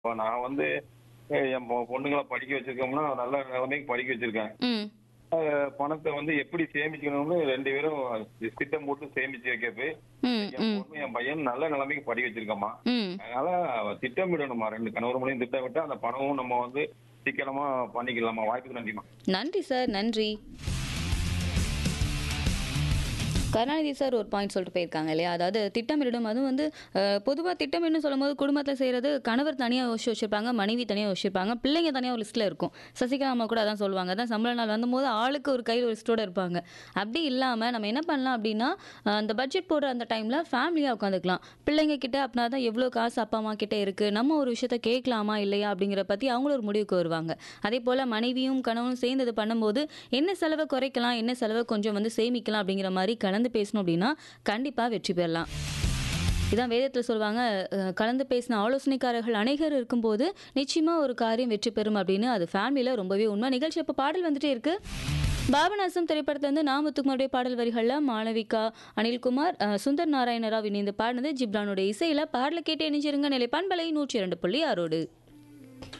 இப்போ நான் வந்து அஹ், என் பொ- பொண்ணுங்களை படிக்க வச்சிருக்கோம்னா நல்ல நிலைமைக்கு படிக்க வச்சிருக்கேன் ம் அஹ், பணத்தை வந்து எப்படி சேமிக்கணும்னு ரெண்டு பேரும் திட்டம் போட்டு சேமிச்சு வைக்க போய் ம் என் ம் பொண்ணு என் பையன் நல்ல நிலைமைக்கு படிக்க வச்சிருக்கோம்மா ம் அதனால திட்டமிடணுமா ரெண்டு கணவர் மணியும் திட்டமிட்டு அந்த பணமும் நம்ம வந்து சீக்கிரமா பண்ணிக்கலாமா வாய்ப்புக்கு நன்றிமா நன்றி சார் நன்றி கருணாநிதி சார் ஒரு பாயிண்ட் சொல்லிட்டு போயிருக்காங்க இல்லையா அதாவது திட்டமிடும் அதுவும் வந்து பொதுவாக திட்டமிடணும் சொல்லும்போது குடும்பத்தில் செய்கிறது கணவர் தனியாக யோசிச்சு வச்சிருப்பாங்க மனைவி தனியாக யோசிச்சிருப்பாங்க பிள்ளைங்க தனியாக ஒரு லிஸ்ட்டில் இருக்கும் சசிகலா அம்மா கூட அதான் சொல்லுவாங்க அதான் சம்பள நாள் வந்தபோது ஆளுக்கு ஒரு கையில் ஒரு லிஸ்ட்டோட இருப்பாங்க அப்படி இல்லாமல் நம்ம என்ன பண்ணலாம் அப்படின்னா அஹ், அந்த பட்ஜெட் போடுற அந்த டைமில் ஃபேமிலியாக உட்காந்துக்கலாம் பிள்ளைங்க கிட்ட அப்படின்னா தான் எவ்வளோ காசு அப்பா அம்மா கிட்ட இருக்குது நம்ம ஒரு விஷயத்த கேட்கலாமா இல்லையா அப்படிங்கிற பற்றி அவங்களும் ஒரு முடிவுக்கு வருவாங்க அதே போல் மனைவியும் கணவனும் சேர்ந்து இது பண்ணும்போது என்ன செலவை குறைக்கலாம் என்ன செலவை கொஞ்சம் வந்து சேமிக்கலாம் அப்படிங்கிற மாதிரி கலந்து பேசணும் அப்படின்னா கண்டிப்பாக வெற்றி பெறலாம் இதான் வேதத்தில் சொல்லுவாங்க அஹ், கலந்து பேசின ஆலோசனைக்காரர்கள் அநேகர் இருக்கும்போது நிச்சயமாக ஒரு காரியம் வெற்றி பெறும் அப்படின்னு அது ஃபேமிலியில் ரொம்பவே உண்மை நிகழ்ச்சி இப்போ பாடல் வந்துட்டே இருக்கு பாபநாசம் திரைப்படத்திலிருந்து நாமத்துக்குமாருடைய பாடல் வரிகளில் மாளவிகா அனில்குமார் அஹ், சுந்தர் நாராயண ராவ் இணைந்து பாடினது ஜிப்ரானுடைய இசையில் பாடலை கேட்டு இணைஞ்சிருங்க நிலை பண்பலை நூற்றி இரண்டு புள்ளி ஆறோடு